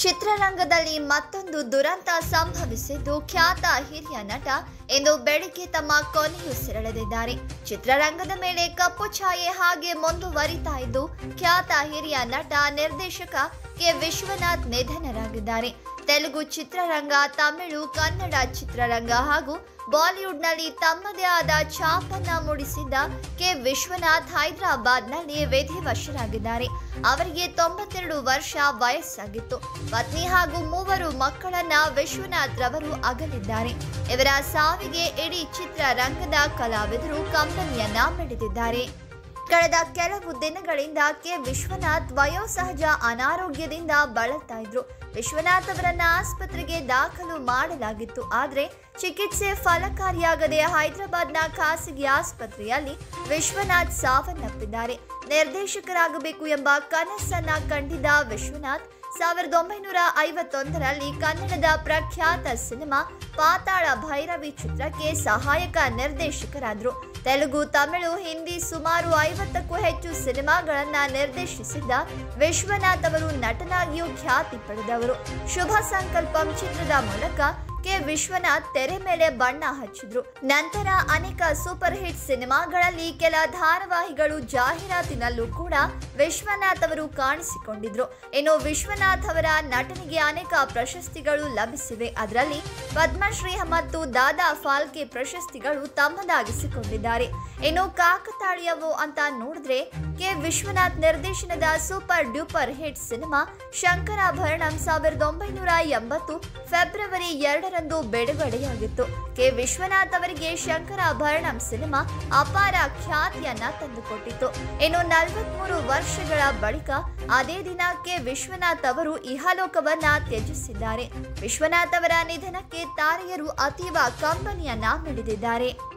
ಚಿತ್ರರಂಗದಲ್ಲಿ ಮತ್ತೊಂದು ದುರಂತ ಸಂಭವಿಸಿದ್ದು ಖ್ಯಾತ ಹಿರಿಯ ನಟ ಇಂದು ಬೆಳಿಗ್ಗೆ ತಮ್ಮ ಕೊನೆಯುಸಿರೆಳೆದಿದ್ದಾರೆ ಚಿತ್ರರಂಗದ ಮೇಲೆ ಕಪ್ಪು ಛಾಯೆ ಹಾಗೆ ಮುಂದುವರಿತಾ ಇದ್ದು ಖ್ಯಾತ ಹಿರಿಯ ನಟ ನಿರ್ದೇಶಕ ಕೆ ವಿಶ್ವನಾಥ್ ನಿಧನರಾಗಿದ್ದಾರೆ ತೆಲುಗು ಚಿತ್ರರಂಗ ತಮಿಳು ಕನ್ನಡ ಚಿತ್ರರಂಗ ಹಾಗೂ ಬಾಲಿವುಡ್ನಲ್ಲಿ ತಮ್ಮದೇ ಆದ ಛಾಪನ್ನ ಮೂಡಿಸಿದ್ದ ಕೆ ವಿಶ್ವನಾಥ್ ಹೈದರಾಬಾದ್ನಲ್ಲಿ ವಿಧಿವಶರಾಗಿದ್ದಾರೆ ಅವರಿಗೆ ತೊಂಬತ್ತೆರಡು ವರ್ಷ ವಯಸ್ಸಾಗಿತ್ತು ಪತ್ನಿ ಹಾಗೂ ಮೂವರು ಮಕ್ಕಳನ್ನ ವಿಶ್ವನಾಥ್ ರವರು ಅಗಲಿದ್ದಾರೆ ಇವರ ಸಾವಿಗೆ ಇಡೀ ಚಿತ್ರರಂಗದ ಕಲಾವಿದರು ಕಂಬನಿಯನ್ನ ಮಿಡಿದಿದ್ದಾರೆ ಕಳೆದ ಕೆಲವು ದಿನಗಳಿಂದ ಕೆ ವಿಶ್ವನಾಥ್ ವಯೋಸಹಜ ಅನಾರೋಗ್ಯದಿಂದ ಬಳಲ್ತಾ ಇದ್ರು ವಿಶ್ವನಾಥ್ ಅವರನ್ನ ಆಸ್ಪತ್ರೆಗೆ ದಾಖಲು ಮಾಡಲಾಗಿತ್ತು ಆದರೆ ಚಿಕಿತ್ಸೆ ಫಲಕಾರಿಯಾಗದೆ ಹೈದರಾಬಾದ್ನ ಖಾಸಗಿ ಆಸ್ಪತ್ರೆಯಲ್ಲಿ ವಿಶ್ವನಾಥ್ ಸಾವನ್ನಪ್ಪಿದ್ದಾರೆ ನಿರ್ದೇಶಕರಾಗಬೇಕು ಎಂಬ ಕನಸನ್ನ ಕಂಡಿದ್ದ ವಿಶ್ವನಾಥ್ ಸಾವಿರದ ಒಂಬೈನೂರ ಐವತ್ತೊಂದರಲ್ಲಿ ಕನ್ನಡದ ಪ್ರಖ್ಯಾತ ಸಿನಿಮಾ ಪಾತಾಳ ಭೈರವಿ ಚಿತ್ರಕ್ಕೆ ಸಹಾಯಕ ನಿರ್ದೇಶಕರಾದರು ತೆಲುಗು ತಮಿಳು ಹಿಂದಿ ಸುಮಾರು ಐವತ್ತಕ್ಕೂ ಹೆಚ್ಚು ಸಿನಿಮಾಗಳನ್ನ ನಿರ್ದೇಶಿಸಿದ್ದ ವಿಶ್ವನಾಥ್ ಅವರು ನಟನಾಗಿಯೂ ಖ್ಯಾತಿ ಪಡೆದವರು ಶುಭ ಸಂಕಲ್ಪಂ ಚಿತ್ರದ ಮೂಲಕ ಕೆ ವಿಶ್ವನಾಥ್ ತೆರೆ ಮೇಲೆ ಬಣ್ಣ ಹಚ್ಚಿದ್ರು ನಂತರ ಅನೇಕ ಸೂಪರ್ ಹಿಟ್ ಸಿನಿಮಾಗಳಲ್ಲಿ ಕೆಲ ಧಾರಾವಾಹಿಗಳು ಜಾಹೀರಾತಿನಲ್ಲೂ ಕೂಡ ವಿಶ್ವನಾಥ್ ಅವರು ಕಾಣಿಸಿಕೊಂಡಿದ್ರು ಇನ್ನು ವಿಶ್ವನಾಥ್ ಅವರ ನಟನೆಗೆ ಅನೇಕ ಪ್ರಶಸ್ತಿಗಳು ಲಭಿಸಿವೆ ಅದರಲ್ಲಿ ಪದ್ಮಶ್ರೀ ಮತ್ತು ದಾದಾ ಫಾಲ್ಕೆ ಪ್ರಶಸ್ತಿಗಳು ತಮ್ಮದಾಗಿಸಿಕೊಂಡಿದ್ದಾರೆ ಇನ್ನು ಕಾಕತಾಳೀಯವು ಅಂತ ನೋಡಿದ್ರೆ ಕೆ ವಿಶ್ವನಾಥ್ ನಿರ್ದೇಶನದ super duper hit cinema Shankarabharanam ಸಾವಿರದ ಒಂಬೈನೂರ ಎಂಬತ್ತು ಫೆಬ್ರವರಿ ಎರಡರಂದು ಬಿಡುಗಡೆಯಾಗಿತ್ತು ಕೆ ವಿಶ್ವನಾಥ್ ಅವರಿಗೆ ಶಂಕರಾಭರಣಂ ಸಿನಿಮಾ ಅಪಾರ ಖ್ಯಾತಿಯನ್ನ ತಂದುಕೊಟ್ಟಿತ್ತು ಇನ್ನು ನಲವತ್ಮೂರು ವರ್ಷಗಳ ಬಳಿಕ ಅದೇ ದಿನ ಕೆ ವಿಶ್ವನಾಥ್ ಅವರು ಇಹಲೋಕವನ್ನ ತ್ಯಜಿಸಿದ್ದಾರೆ ವಿಶ್ವನಾಥ್ ಅವರ ನಿಧನಕ್ಕೆ ತಾರೆಯರು ಅತೀವ ಕಂಬನಿಯನ್ನ ಮಿಡಿದಿದ್ದಾರೆ